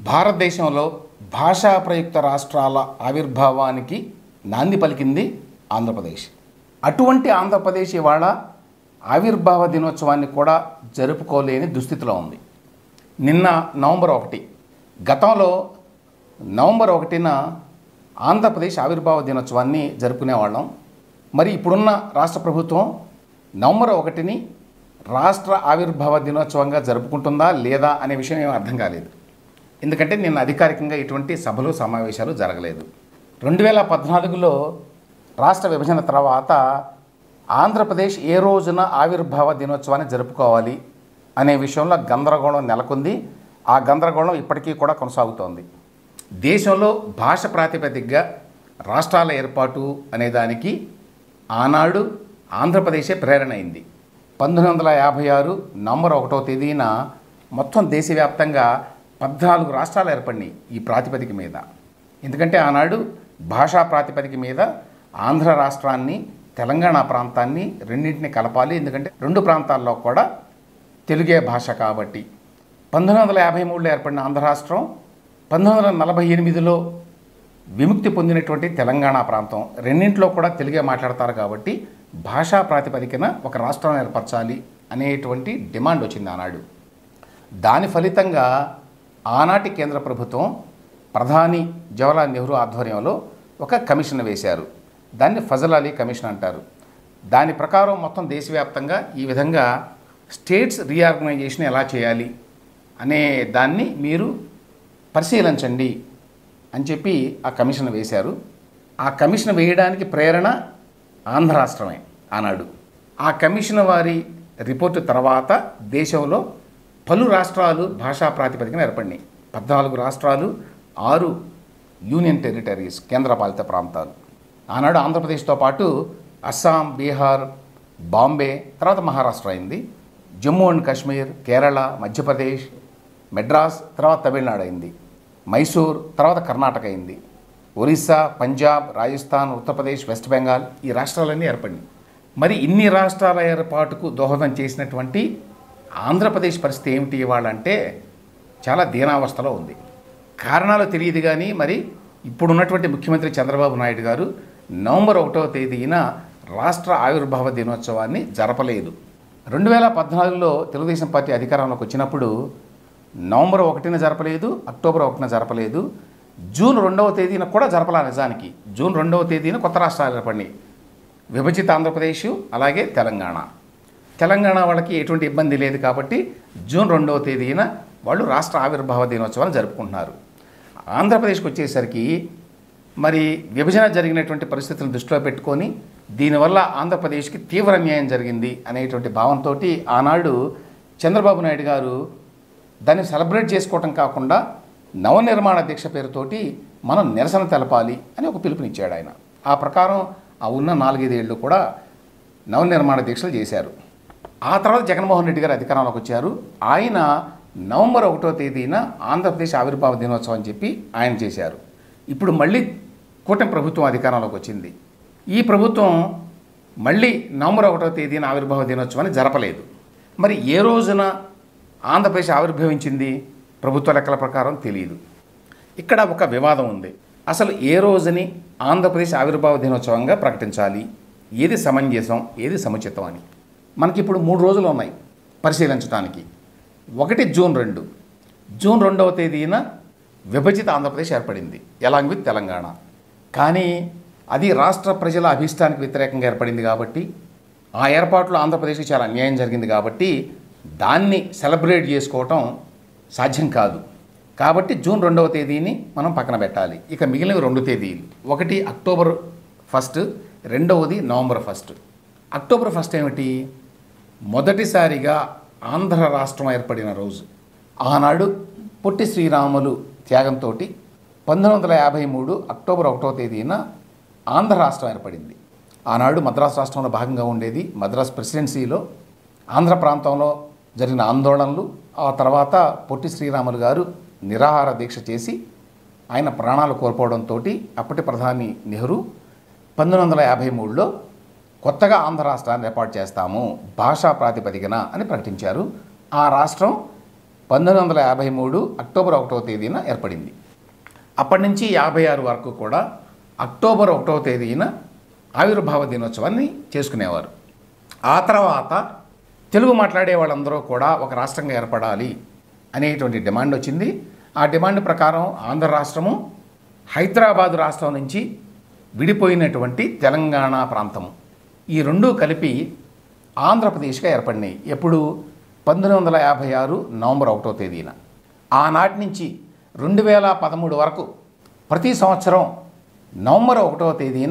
భారతదేశంలో భాషా ప్రయుక్త రాష్ట్రాల ఆవిర్భావానికి నాంది పలికింది ఆంధ్రప్రదేశ్ అటువంటి ఆంధ్రప్రదేశ్ ఇవాళ ఆవిర్భావ దినోత్సవాన్ని కూడా జరుపుకోలేని దుస్థితిలో ఉంది నిన్న నవంబర్ ఒకటి గతంలో నవంబర్ ఒకటిన ఆంధ్రప్రదేశ్ ఆవిర్భావ దినోత్సవాన్ని జరుపుకునేవాళ్ళం మరి ఇప్పుడున్న రాష్ట్ర ప్రభుత్వం నవంబర్ ఒకటిని రాష్ట్ర ఆవిర్భావ దినోత్సవంగా జరుపుకుంటుందా లేదా అనే విషయం ఏమీ అర్థం కాలేదు ఎందుకంటే నిన్న అధికారికంగా ఇటువంటి సభలు సమావేశాలు జరగలేదు రెండు వేల పద్నాలుగులో రాష్ట్ర విభజన తర్వాత ఆంధ్రప్రదేశ్ ఏ రోజున ఆవిర్భావ దినోత్సవాన్ని జరుపుకోవాలి అనే విషయంలో గందరగోళం నెలకొంది ఆ గందరగోళం ఇప్పటికీ కూడా కొనసాగుతోంది దేశంలో భాష ప్రాతిపదికగా రాష్ట్రాల ఏర్పాటు అనే దానికి ఆనాడు ఆంధ్రప్రదేశే ప్రేరణ అయింది పంతొమ్మిది వందల యాభై ఆరు నవంబర్ ఒకటో తేదీన మొత్తం దేశవ్యాప్తంగా పద్నాలుగు రాష్ట్రాలు ఏర్పడినాయి ఈ ప్రాతిపదిక మీద ఎందుకంటే ఆనాడు భాషా ప్రాతిపదిక మీద ఆంధ్ర రాష్ట్రాన్ని తెలంగాణ ప్రాంతాన్ని రెండింటిని కలపాలి ఎందుకంటే రెండు ప్రాంతాల్లో కూడా తెలుగే భాష కాబట్టి పంతొమ్మిది వందల యాభై మూడులో ఏర్పడిన ఆంధ్ర రాష్ట్రం పంతొమ్మిది వందల నలభై ఎనిమిదిలో విముక్తి పొందినటువంటి తెలంగాణ ప్రాంతం రెండింటిలో కూడా తెలుగే మాట్లాడతారు కాబట్టి భాషా ప్రాతిపదికన ఒక రాష్ట్రం ఏర్పరచాలి అనేటువంటి డిమాండ్ వచ్చింది ఆనాడు దాని ఫలితంగా ఆనాటి కేంద్ర ప్రభుత్వం ప్రధాని జవహర్లాల్ నెహ్రూ ఆధ్వర్యంలో ఒక కమిషన్ వేశారు దాన్ని ఫజల్ అలీ కమిషన్ అంటారు దాని ప్రకారం మొత్తం దేశవ్యాప్తంగా ఈ విధంగా స్టేట్స్ రీఆర్గనైజేషన్ ఎలా చేయాలి అనే దాన్ని మీరు పరిశీలించండి అని చెప్పి ఆ కమిషన్ వేశారు ఆ కమిషన్ వేయడానికి ప్రేరణ ఆంధ్ర రాష్ట్రమే ఆనాడు ఆ కమిషన్ వారి రిపోర్టు తర్వాత దేశంలో పలు రాష్ట్రాలు భాషా ప్రాతిపదికన ఏర్పడినాయి పద్నాలుగు రాష్ట్రాలు ఆరు యూనియన్ టెరిటరీస్ కేంద్రపాలిత ప్రాంతాలు ఆనాడు ఆంధ్రప్రదేశ్తో పాటు అస్సాం బీహార్ బాంబే తర్వాత మహారాష్ట్ర అయింది జమ్మూ అండ్ కాశ్మీర్ కేరళ మధ్యప్రదేశ్ మెడ్రాస్ తర్వాత తమిళనాడు అయింది మైసూర్ తర్వాత కర్ణాటక అయింది ఒరిస్సా పంజాబ్ రాజస్థాన్ ఉత్తరప్రదేశ్ వెస్ట్ బెంగాల్ ఈ రాష్ట్రాలన్నీ ఏర్పడినాయి మరి ఇన్ని రాష్ట్రాల ఏర్పాటుకు దోహదం చేసినటువంటి ఆంధ్రప్రదేశ్ పరిస్థితి ఏమిటి ఇవ్వాలంటే చాలా దీనావస్థలో ఉంది కారణాలు తెలియదు కానీ మరి ఇప్పుడున్నటువంటి ముఖ్యమంత్రి చంద్రబాబు నాయుడు గారు నవంబర్ ఒకటవ తేదీన రాష్ట్ర ఆవిర్భావ దినోత్సవాన్ని జరపలేదు రెండు వేల పద్నాలుగులో తెలుగుదేశం పార్టీ అధికారంలోకి వచ్చినప్పుడు నవంబర్ ఒకటిన జరపలేదు అక్టోబర్ ఒకటిన జరపలేదు జూన్ రెండవ తేదీన కూడా జరపలా నిజానికి జూన్ రెండవ తేదీన కొత్త రాష్ట్రాలు ఏర్పడినాయి విభజిత ఆంధ్రప్రదేశ్ అలాగే తెలంగాణ తెలంగాణ వాళ్ళకి ఎటువంటి ఇబ్బంది లేదు కాబట్టి జూన్ రెండవ తేదీన వాళ్ళు రాష్ట్ర ఆవిర్భావ దినోత్సవాన్ని జరుపుకుంటున్నారు ఆంధ్రప్రదేశ్కి వచ్చేసరికి మరి విభజన జరిగినటువంటి పరిస్థితులను దృష్టిలో పెట్టుకొని దీనివల్ల ఆంధ్రప్రదేశ్కి తీవ్ర అన్యాయం జరిగింది అనేటువంటి భావంతో ఆనాడు చంద్రబాబు నాయుడు గారు దాన్ని సెలబ్రేట్ చేసుకోవటం కాకుండా నవనిర్మాణ దీక్ష పేరుతోటి మనం నిరసన తెలపాలి అని ఒక పిలుపునిచ్చాడు ఆయన ఆ ప్రకారం ఆ ఉన్న నాలుగైదేళ్ళు కూడా నవనిర్మాణ దీక్షలు చేశారు ఆ తర్వాత జగన్మోహన్ రెడ్డి గారు అధికారంలోకి వచ్చారు ఆయన నవంబర్ ఒకటో తేదీన ఆంధ్రప్రదేశ్ ఆవిర్భావ దినోత్సవం అని చెప్పి ఆయన చేశారు ఇప్పుడు మళ్ళీ కూటమి ప్రభుత్వం అధికారంలోకి వచ్చింది ఈ ప్రభుత్వం మళ్ళీ నవంబర్ ఒకటో తేదీన ఆవిర్భావ దినోత్సవాన్ని జరపలేదు మరి ఏ రోజున ఆంధ్రప్రదేశ్ ఆవిర్భవించింది ప్రభుత్వ లెక్కల ప్రకారం తెలియదు ఇక్కడ ఒక వివాదం ఉంది అసలు ఏ రోజుని ఆంధ్రప్రదేశ్ ఆవిర్భావ దినోత్సవంగా ప్రకటించాలి ఏది సమంజసం ఏది సముచితం అని మనకి ఇప్పుడు మూడు రోజులు ఉన్నాయి పరిశీలించడానికి ఒకటి జూన్ రెండు జూన్ రెండవ తేదీన విభజిత ఆంధ్రప్రదేశ్ ఏర్పడింది ఎలాంగ్ విత్ తెలంగాణ కానీ అది రాష్ట్ర ప్రజల అభిష్టానికి వ్యతిరేకంగా ఏర్పడింది కాబట్టి ఆ ఏర్పాట్లో ఆంధ్రప్రదేశ్కి చాలా అన్యాయం జరిగింది కాబట్టి దాన్ని సెలబ్రేట్ చేసుకోవటం సాధ్యం కాదు కాబట్టి జూన్ రెండవ తేదీని మనం పక్కన పెట్టాలి ఇక మిగిలిన రెండు తేదీలు ఒకటి అక్టోబర్ ఫస్ట్ రెండవది నవంబర్ ఫస్ట్ అక్టోబర్ ఫస్ట్ ఏమిటి మొదటిసారిగా ఆంధ్ర రాష్ట్రం ఏర్పడిన రోజు ఆనాడు పొట్టి శ్రీరాములు త్యాగంతో పంతొమ్మిది వందల యాభై మూడు అక్టోబర్ ఒకటో తేదీన ఆంధ్ర రాష్ట్రం ఏర్పడింది ఆనాడు మద్రాసు రాష్ట్రంలో భాగంగా ఉండేది మద్రాసు ప్రెసిడెన్సీలో ఆంధ్ర ప్రాంతంలో జరిగిన ఆందోళనలు ఆ తర్వాత పొట్టి శ్రీరాములు గారు నిరాహార దీక్ష చేసి ఆయన ప్రాణాలు కోల్పోవడంతో అప్పటి ప్రధాని నెహ్రూ పంతొమ్మిది వందల యాభై మూడులో కొత్తగా ఆంధ్ర రాష్ట్రాన్ని ఏర్పాటు చేస్తాము భాషా ప్రాతిపదికన అని ప్రకటించారు ఆ రాష్ట్రం పంతొమ్మిది వందల యాభై మూడు అక్టోబర్ ఒకటవ తేదీన ఏర్పడింది అప్పటి నుంచి యాభై ఆరు వరకు కూడా అక్టోబర్ ఒకటవ తేదీన ఆవిర్భావ దినోత్సవాన్ని చేసుకునేవారు ఆ తర్వాత తెలుగు మాట్లాడే వాళ్ళందరూ కూడా ఒక రాష్ట్రంగా ఏర్పడాలి అనేటువంటి డిమాండ్ వచ్చింది ఆ డిమాండ్ ప్రకారం ఆంధ్ర రాష్ట్రము హైదరాబాద్ రాష్ట్రం నుంచి విడిపోయినటువంటి తెలంగాణ ప్రాంతము ఈ రెండు కలిపి ఆంధ్రప్రదేశ్గా ఏర్పడినాయి ఎప్పుడు పంతొమ్మిది వందల యాభై ఆరు నవంబర్ ఒకటో తేదీన ఆనాటి నుంచి రెండు వేల పదమూడు వరకు ప్రతి సంవత్సరం నవంబర్ ఒకటో తేదీన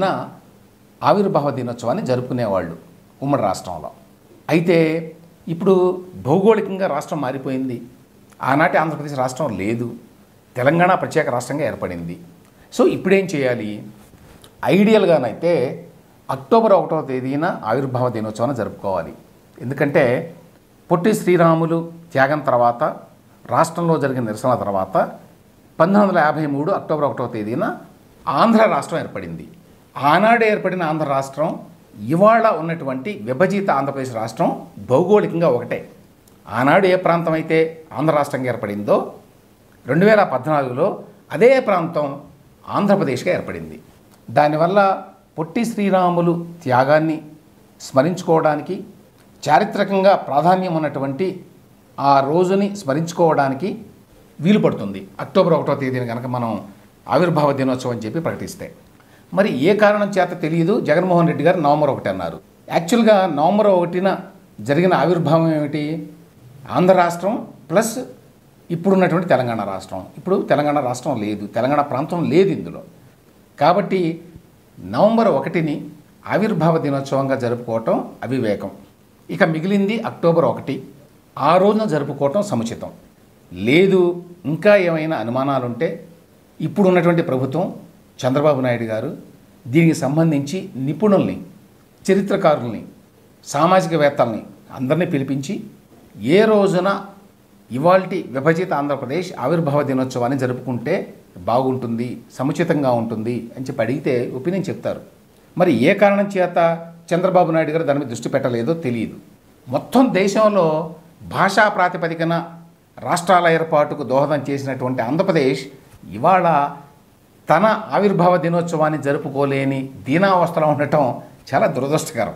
ఆవిర్భావ దినోత్సవాన్ని జరుపుకునేవాళ్ళు ఉమ్మడి రాష్ట్రంలో అయితే ఇప్పుడు భౌగోళికంగా రాష్ట్రం మారిపోయింది ఆనాటి ఆంధ్రప్రదేశ్ రాష్ట్రం లేదు తెలంగాణ ప్రత్యేక రాష్ట్రంగా ఏర్పడింది సో ఇప్పుడేం చేయాలి ఐడియల్గానైతే అక్టోబర్ ఒకటవ తేదీన ఆవిర్భావ దినోత్సవాన్ని జరుపుకోవాలి ఎందుకంటే పొట్టి శ్రీరాములు త్యాగం తర్వాత రాష్ట్రంలో జరిగిన నిరసన తర్వాత పంతొమ్మిది వందల యాభై మూడు అక్టోబర్ ఒకటవ తేదీన ఆంధ్ర రాష్ట్రం ఏర్పడింది ఆనాడే ఏర్పడిన ఆంధ్ర రాష్ట్రం ఇవాళ ఉన్నటువంటి విభజిత ఆంధ్రప్రదేశ్ రాష్ట్రం భౌగోళికంగా ఒకటే ఆనాడు ఏ ప్రాంతం అయితే ఆంధ్ర రాష్ట్రంగా ఏర్పడిందో రెండు వేల పద్నాలుగులో అదే ప్రాంతం ఆంధ్రప్రదేశ్గా ఏర్పడింది దానివల్ల పొట్టి శ్రీరాములు త్యాగాన్ని స్మరించుకోవడానికి చారిత్రకంగా ప్రాధాన్యం ఉన్నటువంటి ఆ రోజుని స్మరించుకోవడానికి వీలు పడుతుంది అక్టోబర్ ఒకటో తేదీన కనుక మనం ఆవిర్భావ దినోత్సవం అని చెప్పి ప్రకటిస్తే మరి ఏ కారణం చేత తెలియదు జగన్మోహన్ రెడ్డి గారు నవంబర్ ఒకటి అన్నారు యాక్చువల్గా నవంబర్ ఒకటిన జరిగిన ఆవిర్భావం ఏమిటి ఆంధ్ర రాష్ట్రం ప్లస్ ఇప్పుడున్నటువంటి తెలంగాణ రాష్ట్రం ఇప్పుడు తెలంగాణ రాష్ట్రం లేదు తెలంగాణ ప్రాంతం లేదు ఇందులో కాబట్టి నవంబర్ ఒకటిని ఆవిర్భావ దినోత్సవంగా జరుపుకోవటం అవివేకం ఇక మిగిలింది అక్టోబర్ ఒకటి ఆ రోజున జరుపుకోవటం సముచితం లేదు ఇంకా ఏమైనా అనుమానాలుంటే ఇప్పుడు ఉన్నటువంటి ప్రభుత్వం చంద్రబాబు నాయుడు గారు దీనికి సంబంధించి నిపుణుల్ని చరిత్రకారుల్ని సామాజికవేత్తల్ని అందరినీ పిలిపించి ఏ రోజున ఇవాల్టి విభజిత ఆంధ్రప్రదేశ్ ఆవిర్భావ దినోత్సవాన్ని జరుపుకుంటే బాగుంటుంది సముచితంగా ఉంటుంది అని చెప్పి అడిగితే ఒపీనియన్ చెప్తారు మరి ఏ కారణం చేత చంద్రబాబు నాయుడు గారు దాని మీద దృష్టి పెట్టలేదో తెలియదు మొత్తం దేశంలో భాషా ప్రాతిపదికన రాష్ట్రాల ఏర్పాటుకు దోహదం చేసినటువంటి ఆంధ్రప్రదేశ్ ఇవాళ తన ఆవిర్భావ దినోత్సవాన్ని జరుపుకోలేని దీనావస్థలో ఉండటం చాలా దురదృష్టకరం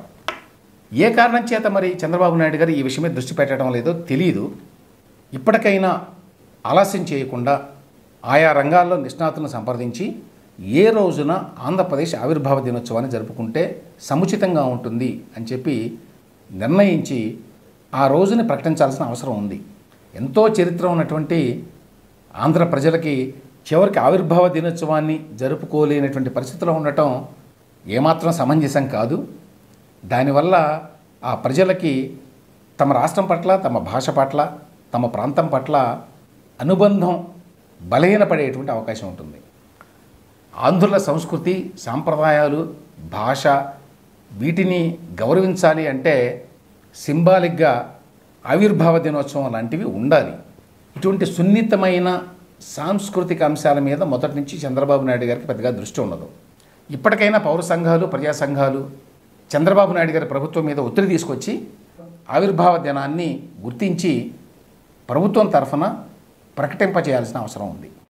ఏ కారణం చేత మరి చంద్రబాబు నాయుడు గారు ఈ విషయం మీద దృష్టి పెట్టడం లేదో తెలియదు ఇప్పటికైనా ఆలస్యం చేయకుండా ఆయా రంగాల్లో నిష్ణాతులను సంప్రదించి ఏ రోజున ఆంధ్రప్రదేశ్ ఆవిర్భావ దినోత్సవాన్ని జరుపుకుంటే సముచితంగా ఉంటుంది అని చెప్పి నిర్ణయించి ఆ రోజుని ప్రకటించాల్సిన అవసరం ఉంది ఎంతో చరిత్ర ఉన్నటువంటి ఆంధ్ర ప్రజలకి చివరికి ఆవిర్భావ దినోత్సవాన్ని జరుపుకోలేనటువంటి పరిస్థితిలో ఉండటం ఏమాత్రం సమంజసం కాదు దానివల్ల ఆ ప్రజలకి తమ రాష్ట్రం పట్ల తమ భాష పట్ల తమ ప్రాంతం పట్ల అనుబంధం బలహీనపడేటువంటి అవకాశం ఉంటుంది ఆంధ్రుల సంస్కృతి సాంప్రదాయాలు భాష వీటిని గౌరవించాలి అంటే సింబాలిక్గా ఆవిర్భావ దినోత్సవం లాంటివి ఉండాలి ఇటువంటి సున్నితమైన సాంస్కృతిక అంశాల మీద మొదటి నుంచి చంద్రబాబు నాయుడు గారికి పెద్దగా దృష్టి ఉండదు ఇప్పటికైనా పౌర సంఘాలు ప్రజా సంఘాలు చంద్రబాబు నాయుడు గారి ప్రభుత్వం మీద ఒత్తిడి తీసుకొచ్చి ఆవిర్భావ దినాన్ని గుర్తించి ప్రభుత్వం తరఫున ప్రకటింపచేయాల్సిన అవసరం ఉంది